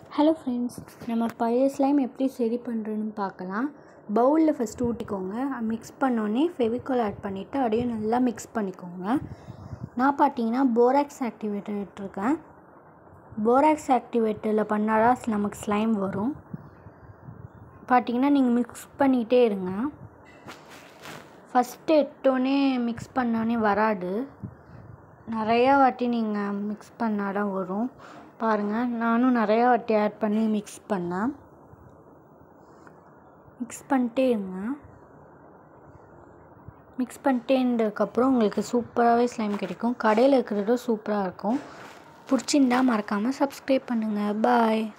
hello friends நம்ம பழைய slime எப்படி சரி பண்ணுறதுன்னு பார்க்கலாம் பவுலில் ஃபஸ்ட்டு ஊற்றிக்கோங்க மிக்ஸ் பண்ணோடனே ஃபெவிகால் ஆட் பண்ணிவிட்டு அப்படியே நல்லா மிக்ஸ் பண்ணிக்கோங்க நான் பார்த்தீங்கன்னா போராக்ஸ் ஆக்டிவேட்டர் எடுத்திருக்கேன் போராக்ஸ் ஆக்டிவேட்டரில் பண்ணால் தான் நமக்கு ஸ்லைம் வரும் பார்த்தீங்கன்னா நீங்கள் மிக்ஸ் பண்ணிகிட்டே இருங்க ஃபஸ்ட்டு எடுத்தோடனே மிக்ஸ் பண்ணோடனே வராது நிறையா வாட்டி நீங்கள் மிக்ஸ் பண்ணால் தான் வரும் பாருங்கள் நானும் நிறையா வாட்டி ஆட் பண்ணி மிக்ஸ் பண்ணேன் மிக்ஸ் பண்ணிட்டே இருங்க மிக்ஸ் பண்ணிட்டே இருந்ததுக்கப்புறம் உங்களுக்கு சூப்பராகவே ஸ்லைம் கிடைக்கும் கடையில் இருக்கிறதும் சூப்பராக இருக்கும் பிடிச்சிருந்தா மறக்காமல் சப்ஸ்கிரைப் பண்ணுங்கள் பாய்